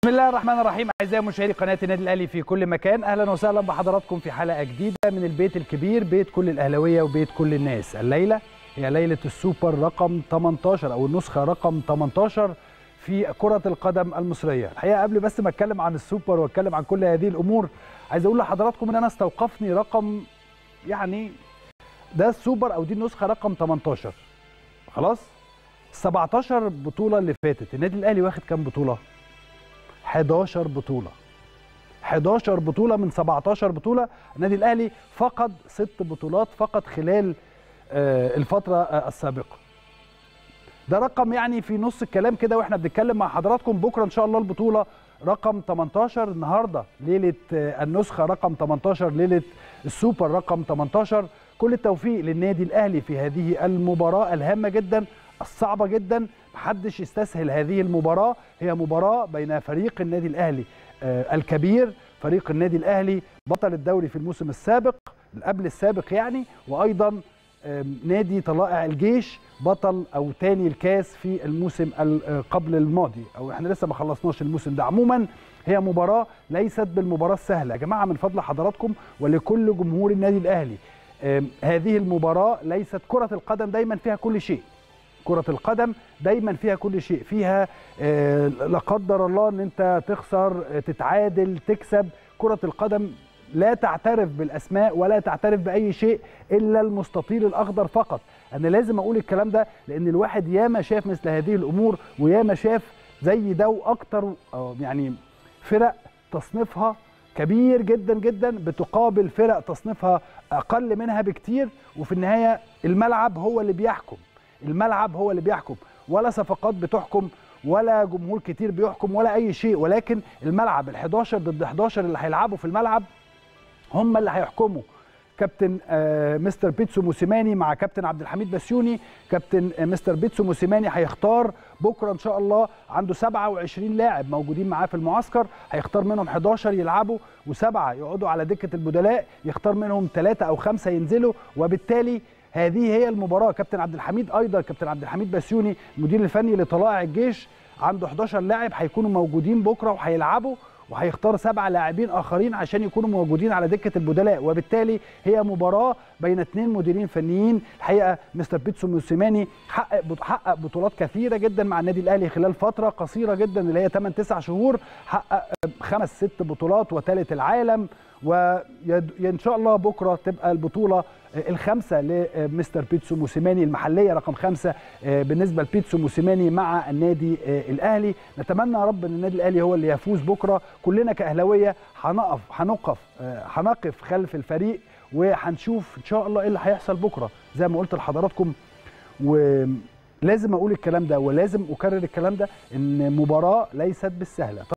بسم الله الرحمن الرحيم اعزائي مشاهدي قناه النادي الاهلي في كل مكان اهلا وسهلا بحضراتكم في حلقه جديده من البيت الكبير بيت كل الاهلاويه وبيت كل الناس الليله هي ليله السوبر رقم 18 او النسخه رقم 18 في كره القدم المصريه الحقيقه قبل بس ما اتكلم عن السوبر واتكلم عن كل هذه الامور عايز اقول لحضراتكم ان انا استوقفني رقم يعني ده السوبر او دي النسخه رقم 18 خلاص 17 بطوله اللي فاتت النادي الاهلي واخد كام بطوله 11 بطوله 11 بطوله من 17 بطوله النادي الاهلي فقد ست بطولات فقط خلال الفتره السابقه ده رقم يعني في نص الكلام كده واحنا بنتكلم مع حضراتكم بكره ان شاء الله البطوله رقم 18 النهارده ليله النسخه رقم 18 ليله السوبر رقم 18 كل التوفيق للنادي الاهلي في هذه المباراه الهامه جدا الصعبه جدا محدش يستسهل هذه المباراه هي مباراه بين فريق النادي الاهلي الكبير فريق النادي الاهلي بطل الدوري في الموسم السابق قبل السابق يعني وايضا نادي طلائع الجيش بطل او تاني الكاس في الموسم قبل الماضي او احنا لسه ما خلصناش الموسم ده عموما هي مباراه ليست بالمباراه السهله يا جماعه من فضل حضراتكم ولكل جمهور النادي الاهلي هذه المباراه ليست كره القدم دايما فيها كل شيء كرة القدم دايما فيها كل شيء فيها آه لا قدر الله ان انت تخسر تتعادل تكسب كرة القدم لا تعترف بالاسماء ولا تعترف باي شيء الا المستطيل الاخضر فقط انا لازم اقول الكلام ده لان الواحد ياما شاف مثل هذه الامور وياما شاف زي ده واكتر يعني فرق تصنيفها كبير جدا جدا بتقابل فرق تصنيفها اقل منها بكتير وفي النهايه الملعب هو اللي بيحكم الملعب هو اللي بيحكم ولا صفقات بتحكم ولا جمهور كتير بيحكم ولا اي شيء ولكن الملعب ال11 ضد 11 اللي هيلعبوا في الملعب هم اللي هيحكموا كابتن آه مستر بيتسو موسيماني مع كابتن عبد الحميد بسيوني كابتن آه مستر بيتسو موسيماني هيختار بكره ان شاء الله عنده 27 لاعب موجودين معاه في المعسكر هيختار منهم 11 يلعبوا وسبعه يقعدوا على دكه البدلاء يختار منهم ثلاثه او خمسه ينزلوا وبالتالي هذه هي المباراه كابتن عبد الحميد ايضا كابتن عبد الحميد بسيوني المدير الفني لطلائع الجيش عنده 11 لاعب هيكونوا موجودين بكره وهيلعبوا وهيختار سبعه لاعبين اخرين عشان يكونوا موجودين على دكه البدلاء وبالتالي هي مباراه بين اثنين مديرين فنيين الحقيقه مستر بيتسو موسيماني حقق حقق بطولات كثيره جدا مع النادي الاهلي خلال فتره قصيره جدا اللي هي 8 9 شهور حقق خمس ست بطولات وثالث العالم وان شاء الله بكره تبقى البطوله الخامسه لمستر بيتسو موسيماني المحليه رقم خمسه بالنسبه لبيتسو موسيماني مع النادي الاهلي نتمنى يا رب ان النادي الاهلي هو اللي يفوز بكره كلنا كاهلاويه هنقف هنقف هنقف خلف الفريق وهنشوف ان شاء الله ايه اللي هيحصل بكره زي ما قلت لحضراتكم ولازم اقول الكلام ده ولازم اكرر الكلام ده ان مباراه ليست بالسهله